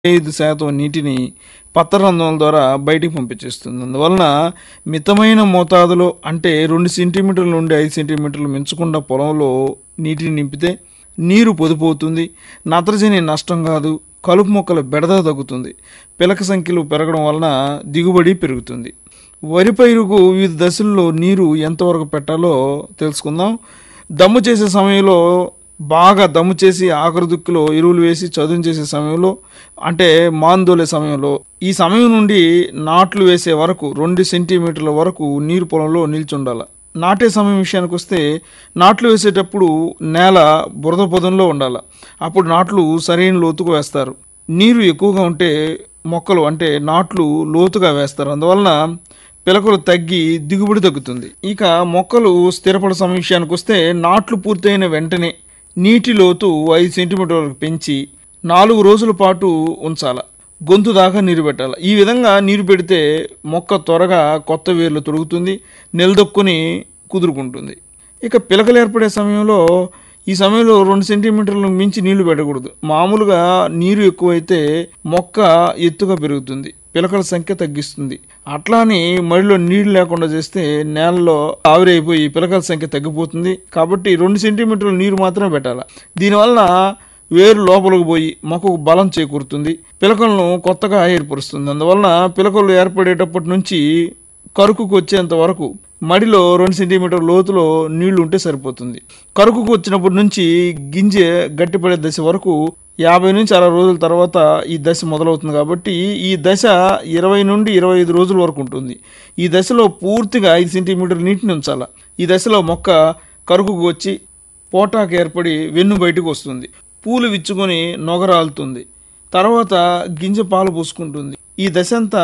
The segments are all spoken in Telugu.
ఐదు శాతం నీటిని పత్రరంధ్రం ద్వారా బయటికి పంపించేస్తుంది అందువలన మితమైన మోతాదులో అంటే రెండు సెంటీమీటర్ల నుండి ఐదు సెంటీమీటర్లు మించకుండా పొలంలో నీటిని నింపితే నీరు పొదుపవుతుంది నత్రజని నష్టం కాదు కలుపు మొక్కల బెడద తగ్గుతుంది పిలక సంఖ్యలు పెరగడం వలన దిగుబడి పెరుగుతుంది వరి పైరుకు వివిధ దశల్లో నీరు ఎంతవరకు పెట్టాలో తెలుసుకుందాం దమ్ము చేసే సమయంలో బాగా దమ్ము చేసి ఆఖరి దుక్కులో ఎరువులు వేసి చదును చేసే సమయంలో అంటే మాందోలే సమయంలో ఈ సమయం నుండి నాట్లు వేసే వరకు రెండు సెంటీమీటర్ల వరకు నీరు పొలంలో నిల్చుండాలి నాటే సమయం విషయానికి వస్తే నాట్లు వేసేటప్పుడు నేల బురద పొదంలో ఉండాలి అప్పుడు నాట్లు సరైన లోతుకు వేస్తారు నీరు ఎక్కువగా ఉంటే మొక్కలు అంటే నాట్లు లోతుగా వేస్తారు అందువలన పిలకలు తగ్గి దిగుబడి తగ్గుతుంది ఇక మొక్కలు స్థిరపడ సమయం విషయానికి వస్తే నాట్లు పూర్తయిన వెంటనే నీటి లోతు ఐదు సెంటీమీటర్ వరకు పెంచి నాలుగు రోజుల పాటు ఉంచాల గొంతు దాకా నీరు పెట్టాలి ఈ విధంగా నీరు పెడితే మొక్క త్వరగా కొత్త వేర్లు తొడుగుతుంది నిలదొక్కుని కుదురుకుంటుంది ఇక పిలకలు ఏర్పడే సమయంలో ఈ సమయంలో రెండు సెంటీమీటర్లు మించి నీళ్లు పెట్టకూడదు మామూలుగా నీరు ఎక్కువైతే మొక్క ఎత్తుగా పెరుగుతుంది పిలకల సంఖ్య తగ్గిస్తుంది అట్లాని మడిలో నీళ్లు లేకుండా చేస్తే నేలలో ఆవిరైపోయి పిలకల సంఖ్య తగ్గిపోతుంది కాబట్టి రెండు సెంటీమీటర్ల నీరు మాత్రమే పెట్టాలి దీనివల్ల వేరు లోపలికి పోయి మొక్కకు బలం చేకూరుతుంది పిలకలను కొత్తగా ఏర్పరుస్తుంది అందువలన పిలకలు ఏర్పడేటప్పటి నుంచి కరుకుకు వచ్చేంత వరకు మడిలో రెండు సెంటీమీటర్ లోతులో నీళ్లు ఉంటే సరిపోతుంది కరుకుకు వచ్చినప్పటి నుంచి గింజ గట్టిపడే దశ వరకు యాభై నుంచి అరవై రోజుల తర్వాత ఈ దశ మొదలవుతుంది కాబట్టి ఈ దశ ఇరవై నుండి ఇరవై ఐదు రోజుల వరకు ఉంటుంది ఈ దశలో పూర్తిగా ఐదు సెంటీమీటర్ నీటిని ఉంచాల ఈ దశలో మొక్క కరుకుకు వచ్చి పోటాకు ఏర్పడి వెన్ను బయటకు వస్తుంది పూలు విచ్చుకొని నొగరాలుతుంది తర్వాత గింజ పాలు పూసుకుంటుంది ఈ దశ అంతా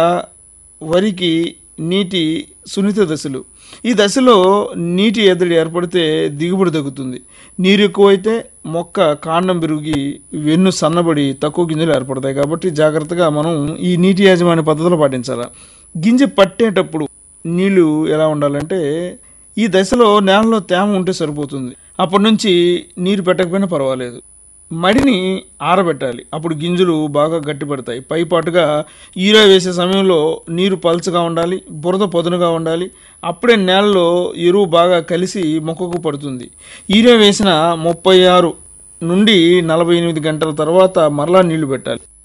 వరికి నీటి సున్నిత దశలు ఈ దశలో నీటి ఎద్దడి ఏర్పడితే దిగుబడి తగ్గుతుంది నీరు ఎక్కువైతే మొక్క కాండం పెరిగి వెన్ను సన్నబడి తక్కువ గింజలు ఏర్పడతాయి కాబట్టి జాగ్రత్తగా మనం ఈ నీటి యాజమాన్య పద్ధతులు పాటించాలి గింజ పట్టేటప్పుడు నీళ్లు ఎలా ఉండాలంటే ఈ దశలో నేలలో తేమ ఉంటే సరిపోతుంది అప్పటి నుంచి నీరు పెట్టకపోయినా పర్వాలేదు మడిని ఆరబెట్టాలి అప్పుడు గింజలు బాగా గట్టిపడతాయి పైపాటుగా ఈరా వేసే సమయంలో నీరు పల్చగా ఉండాలి బురద పొదనుగా ఉండాలి అప్పుడే నేలలో ఎరువు బాగా కలిసి మొక్కకు పడుతుంది ఈరా వేసిన ముప్పై ఆరు నుండి నలభై ఎనిమిది గంటల తర్వాత మరలా నీళ్లు పెట్టాలి